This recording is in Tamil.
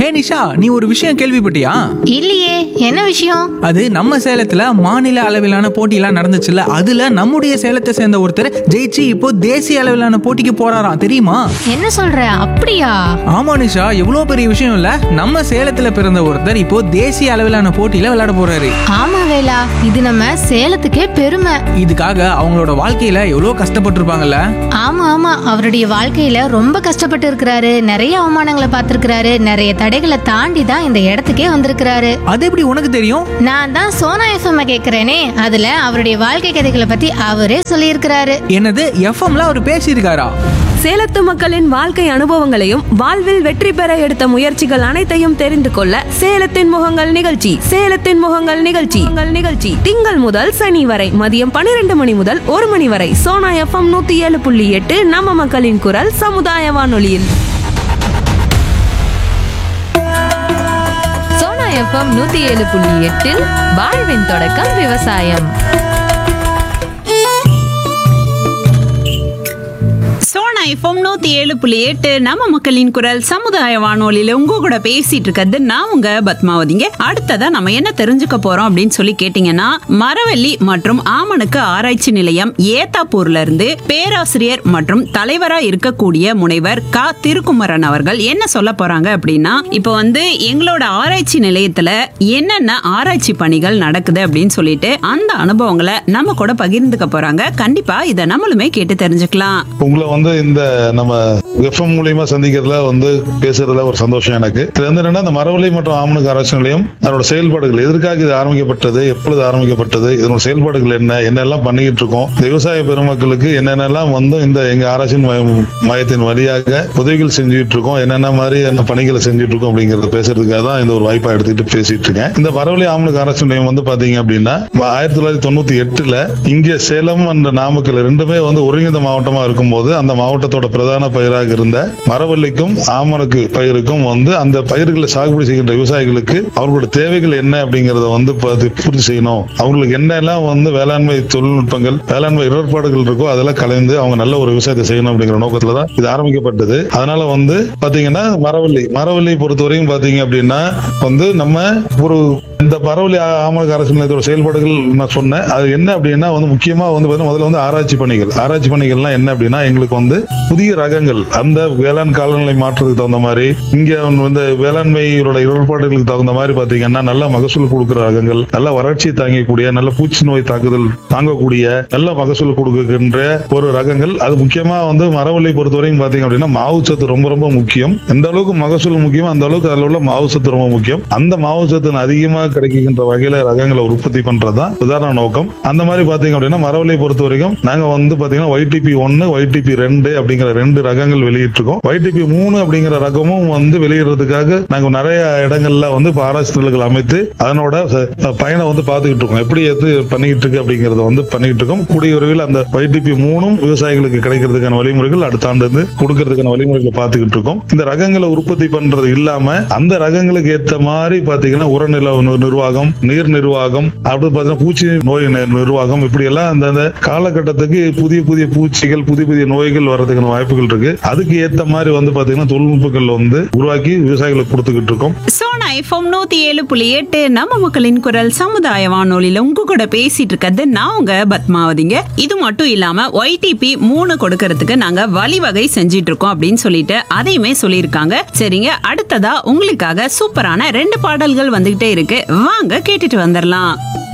ஹே நிஷா நீ ஒரு விஷயம் கேள்விப்பட்டியா இல்லையே என்ன விஷயம் அது நம்ம சேலத்துல மாநில அளவிலான போட்டியெல்லாம் நடந்துச்சுல்ல அதுல நம்முடைய சேலத்தை சேர்ந்த ஒருத்தர் ஜெயிச்சு இப்போ தேசிய அளவிலான போட்டிக்கு போறாராம் தெரியுமா என்ன சொல்ற அப்படியா ஆமா நிஷா எவ்வளவு பெரிய விஷயம் இல்ல நம்ம சேலத்துல பிறந்த ஒருத்தர் இப்போ தேசிய அளவிலான போட்டியில விளையாட போறாரு ஆமா வேலா இது நம்ம சேலத்துக்கே பெருமை இதுக்காக அவங்களோட வாழ்க்கையில எவ்வளவு கஷ்டப்பட்டிருப்பாங்கல்ல ஆமா ஆமா அவருடைய வாழ்க்கையில ரொம்ப கஷ்டப்பட்டு இருக்கிறாரு நிறைய அவமானங்களை பார்த்திருக்கிறாரு நிறைய தடைகளை தாண்டி தான் இந்த இடத்துக்கே வந்திருக்கிறாரு அது எப்படி உனக்கு தெரியும் நான் தான் சோனா எஃப்எம் கேக்குறேனே அதுல அவருடைய வாழ்க்கை கதைகளை பத்தி அவரே சொல்லியிருக்கிறாரு என்னது எஃப்எம்ல அவர் பேசியிருக்காரா சேலத்து மக்களின் வாழ்க்கை அனுபவங்களையும் வாழ்வில் வெற்றி பெற எடுத்த முயற்சிகள் அனைத்தையும் தெரிந்து கொள்ள சேலத்தின் முகங்கள் நிகழ்ச்சி சேலத்தின் முகங்கள் நிகழ்ச்சி உங்கள் நிகழ்ச்சி திங்கள் முதல் சனி வரை மதியம் பன்னிரண்டு மணி முதல் ஒரு மணி வரை சோனா எஃப்எம் நூத்தி ஏழு புள்ளி எட்டு நம்ம மக்களின் குரல் சமுதாய வானொலியில் சோனா எஃப்எம் நூத்தி ஏழு புள்ளி எட்டில் வாழ்வின் தொடக்கம் விவசாயம் சோனா எஃப்எம் நூத்தி ஏழு புள்ளி எட்டு நம்ம மக்களின் குரல் சமுதாய வானொலியில உங்க கூட பேசிட்டு இருக்கிறது நான் உங்க பத்மாவதிங்க அடுத்ததா நம்ம என்ன தெரிஞ்சுக்க போறோம் அப்படின்னு சொல்லி கேட்டீங்கன்னா மரவள்ளி மற்றும் ஆமணுக்கு ஆராய்ச்சி நிலையம் ஏத்தாப்பூர்ல இருந்து பேராசிரியர் மற்றும் தலைவரா இருக்கக்கூடிய முனைவர் க திருக்குமரன் அவர்கள் என்ன சொல்ல போறாங்க அப்படின்னா இப்போ வந்து எங்களோட ஆராய்ச்சி நிலையத்துல என்னென்ன ஆராய்ச்சி பணிகள் நடக்குது அப்படின்னு சொல்லிட்டு அந்த அனுபவங்களை நம்ம கூட பகிர்ந்துக்க போறாங்க கண்டிப்பா இதை நம்மளுமே கேட்டு தெரிஞ்சுக்கலாம் உங்களை வந்து இந்த நம்ம எஃப்எம் மூலியமா சந்திக்கிறதுல வந்து பேசுறதுல ஒரு சந்தோஷம் எனக்கு இது வந்து என்னன்னா இந்த மரவள்ளி மற்றும் ஆமணுக்கு ஆராய்ச்சி நிலையம் அதோட செயல்பாடுகள் எதற்காக இது ஆரம்பிக்கப்பட்டது எப்பொழுது ஆரம்பிக்கப்பட்டது இதனோட செயல்பாடுகள் என்ன என்னெல்லாம் பண்ணிக்கிட்டு இருக்கோம் இந்த விவசாய பெருமக்களுக்கு என்னென்னலாம் வந்து இந்த எங்க ஆராய்ச்சி மையம் மையத்தின் வழியாக உதவிகள் செஞ்சுட்டு இருக்கோம் என்னென்ன மாதிரி என்ன பணிகளை செஞ்சுட்டு இருக்கோம் அப்படிங்கறத பேசுறதுக்காக தான் இந்த ஒரு வாய்ப்பா எடுத்துக்கிட்டு பேசிட்டு இருக்கேன் இந்த மரவள்ளி ஆமணுக்கு ஆராய்ச்சி நிலையம் வந்து பாத்தீங்க அப்படின்னா ஆயிரத்தி தொள்ளாயிரத்தி தொண்ணூத்தி எட்டுல இங்க சேலம் அந்த நாமக்கல் ரெண்டுமே வந்து ஒருங்கிணைந்த மாவட்டமா இருக்கும்போது அந்த மாவட்டத்தோட பிரதான பயிராக இருந்த மரவள்ளிக்கும் ஆமணக்கு பயிருக்கும் வந்து அந்த பயிர்களை சாகுபடி செய்கின்ற விவசாயிகளுக்கு அவர்களோட தேவைகள் என்ன அப்படிங்கறத வந்து பார்த்து பூர்த்தி செய்யணும் அவங்களுக்கு என்னெல்லாம் வந்து வேளாண்மை தொழில்நுட்பங்கள் வேளாண்மை இடர்பாடுகள் இருக்கோ அதெல்லாம் கலைந்து அவங்க நல்ல ஒரு விவசாயத்தை செய்யணும் அப்படிங்கிற நோக்கத்துல தான் இது ஆரம்பிக்கப்பட்டது அதனால வந்து பாத்தீங்கன்னா மரவள்ளி மரவள்ளி பொறுத்தவரைக்கும் பாத்தீங்க அப்படின்னா வந்து நம்ம ஒரு இந்த பரவலி ஆமணக்கு அரசு நிலையத்தோட செயல்பாடுகள் நான் சொன்னேன் அது என்ன அப்படின்னா வந்து முக்கியமா வந்து பாத்தீங்கன்னா முதல்ல வந்து ஆராய்ச்சி பணிகள் ஆராய்ச்சி பணிகள்லாம் என்ன அப்படின்னா எங்களுக்கு வந்து புதிய ரகங்கள் அந்த வேளாண் காலநிலை மாற்றத்துக்கு தகுந்த மாதிரி இங்க வந்து வேளாண்மையோட இடர்பாடுகளுக்கு தகுந்த மாதிரி பாத்தீங்கன்னா நல்ல மகசூல் கொடுக்கிற ரகங்கள் நல்ல வறட்சி தாங்கக்கூடிய நல்ல பூச்சி நோய் தாக்குதல் தாங்கக்கூடிய நல்ல மகசூல் கொடுக்கின்ற ஒரு ரகங்கள் அது முக்கியமா வந்து மரவள்ளி பொறுத்தவரைக்கும் பாத்தீங்க அப்படின்னா மாவு சத்து ரொம்ப ரொம்ப முக்கியம் எந்த அளவுக்கு மகசூல் முக்கியம் அந்த அளவுக்கு அதுல உள்ள மாவு சத்து ரொம்ப முக்கியம் அந்த மாவு சத்து அதிகமா கிடைக்கின்ற வகையில ரகங்களை உற்பத்தி பண்றதுதான் உதாரண நோக்கம் அந்த மாதிரி பாத்தீங்க அப்படின்னா மரவள்ளியை பொறுத்த வரைக்கும் நாங்க வந்து பாத்தீங்கன்னா ஒய்டிபி ஒன்னு ஒய்டிபி ரெண்டு அப்படிங்கிற ரெண்டு ரகங்கள் வெளியிட்டிருக்கோம் ஒய்டிபி மூணு அப்படிங்கிற ரகமும் வந்து வெளியிடுறதுக்காக நாங்க நிறைய இடங்கள்ல வந்து இப்ப ஆராய்ச்சி நிலையங்கள் அமைத்து அதனோட ச- பயனை வந்து பாத்துக்கிட்டு இருக்கோம் எப்படி எது பண்ணிக்கிட்டு இருக்கு அப்படிங்கறத வந்து பண்ணிக்கிட்டு இருக்கோம் கூடிய விரைவில் அந்த ஒய்டிபி மூணும் விவசாயிகளுக்கு கிடைக்கிறதுக்கான வழிமுறைகள் அடுத்த ஆண்டு வந்து கொடுக்கறதுக்கான வழிமுறைகளை பாத்துக்கிட்டு இருக்கோம் இந்த ரகங்களை உற்பத்தி பண்றது இல்லாம அந்த ரகங்களுக்கு ஏத்த மாதிரி பாத்தீங்கன்னா உரநில நி- நிர்வாகம் நீர் நிர்வாகம் அப்படி பாத்தீங்கன்னா பூச்சி நோய் நி- நிர்வாகம் இப்படி எல்லாம் அந்த அந்த காலகட்டத்துக்கு புதிய புதிய பூச்சிகள் புதிய புதிய நோய்கள் வர்றதுக்கான வாய்ப்புகள் இருக்கு அதுக்கு ஏத்த மாதிரி வந்து பாத்தீங்கன்னா தொழில்நுட்பங்கள் வந்து உருவாக்கி விவசாயிகளுக்கு கொடுத்துக்கிட்டு இருக்கோம் சோனா எஃப்எம் நூத்தி ஏழு புள்ளி எட்டு நம்ம மக்களின் குரல் சமுதாய வானொலியில உங்க கூட பேசிட்டு இருக்கிறது நான் உங்க பத்மாவதிங்க இது மட்டும் இல்லாம ஒய்டிபி மூணு கொடுக்கறதுக்கு நாங்க வழிவகை செஞ்சிட்டு இருக்கோம் அப்படின்னு சொல்லிட்டு அதையுமே சொல்லியிருக்காங்க சரிங்க அடுத்ததா உங்களுக்காக சூப்பரான ரெண்டு பாடல்கள் வந்துகிட்டே இருக்கு வாங்க கேட்டுட்டு வந்துடலாம்